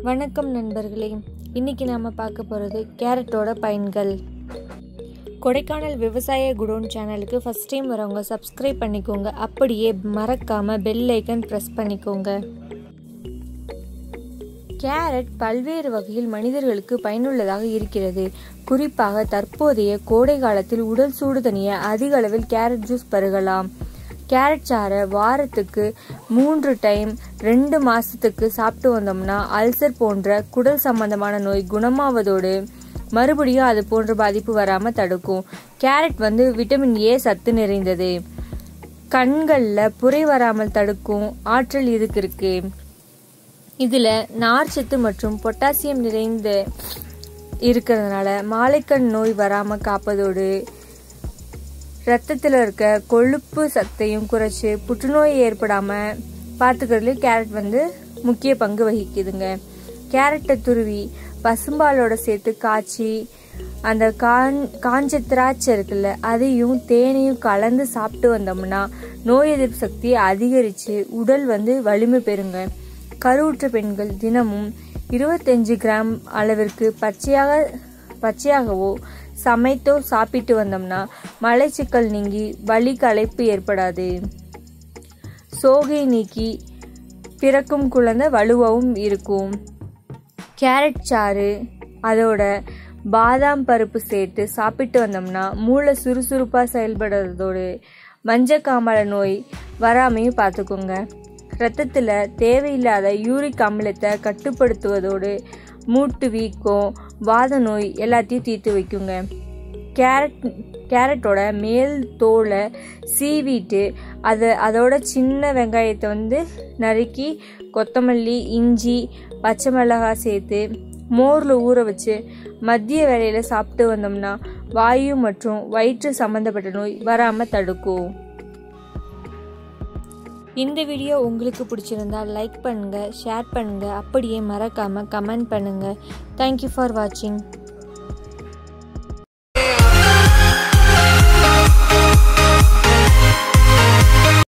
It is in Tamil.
வணக்கம் நண்பர்களே இன்னைக்கு நாம் பார்க்க போகிறது கேரட்டோட பயன்கள் கொடைக்கானல் விவசாய குடோன் சேனலுக்கு ஃபஸ்ட் டைம் வரவங்க சப்ஸ்கிரைப் பண்ணிக்கோங்க அப்படியே மறக்காமல் பெல் ஐக்கன் ப்ரெஸ் பண்ணிக்கோங்க கேரட் பல்வேறு வகையில் மனிதர்களுக்கு பயனுள்ளதாக இருக்கிறது குறிப்பாக தற்போதைய கோடை காலத்தில் உடல் சூடு தணிய அதிக அளவில் கேரட் ஜூஸ் பருகலாம் கேரட் சாறை வாரத்துக்கு மூன்று டைம் ரெண்டு மாசத்துக்கு சாப்பிட்டு வந்தோம்னா அல்சர் போன்ற குடல் சம்பந்தமான நோய் குணமாவதோடு மறுபடியும் அது போன்ற பாதிப்பு வராம தடுக்கும் கேரட் வந்து விட்டமின் ஏ சத்து நிறைந்தது கண்களில் புரை வராமல் தடுக்கும் ஆற்றல் இதுக்கு இருக்கு இதுல நார்ச்சத்து மற்றும் பொட்டாசியம் நிறைந்த இருக்கிறதுனால மாலைக்கண் நோய் வராம காப்பதோடு ரத்தத்தில் இருக்க கொழுப்பு சத்தையும் குறைச்சி புற்றுநோய் ஏற்படாம பார்த்துக்கிறதுல கேரட் வந்து முக்கிய பங்கு வகிக்குதுங்க கேரட்டை துருவி பசும்பாலோட சேர்த்து காய்ச்சி அந்த காஞ் காஞ்ச திராட்சை இருக்குல்ல அதையும் தேனையும் கலந்து சாப்பிட்டு வந்தோம்னா நோய் எதிர்ப்பு சக்தி அதிகரித்து உடல் வந்து வலிமை பெறுங்க கருவுற்ற பெண்கள் தினமும் இருபத்தஞ்சு கிராம் அளவிற்கு பச்சையாக பச்சையாகவோ சமைத்தோ சாப்பிட்டு வந்தோம்னா மலைச்சிக்கல் நீங்கி வலி களைப்பு ஏற்படாது சோகை நீக்கி பிறக்கும் குழந்தை வலுவாகவும் இருக்கும் கேரட் சாறு அதோட பாதாம் பருப்பு சேர்த்து சாப்பிட்டு வந்தோம்னா மூளை சுறுசுறுப்பாக செயல்படுறதோடு மஞ்சக்காமலை நோய் வராமையும் பார்த்துக்கோங்க ரத்தத்தில் தேவையில்லாத யூரிக் அமிலத்தை கட்டுப்படுத்துவதோடு மூட்டு வீக்கம் வாத நோய் எல்லாத்தையும் தீர்த்து வைக்குங்க கேரட் கேரட்டோட மேல் தோலை சீவிட்டு அதை அதோட சின்ன வெங்காயத்தை வந்து நறுக்கி கொத்தமல்லி இஞ்சி பச்சை மிளகாய் சேர்த்து மோரில் ஊற வச்சு மதிய வேலையில் சாப்பிட்டு வந்தோம்னா வாயு மற்றும் வயிற்று சம்மந்தப்பட்ட நோய் வராமல் தடுக்கும் இந்த வீடியோ உங்களுக்கு பிடிச்சிருந்தா லைக் பண்ணுங்கள் ஷேர் பண்ணுங்கள் அப்படியே மறக்காமல் கமெண்ட் பண்ணுங்கள் தேங்க்யூ ஃபார் வாட்சிங்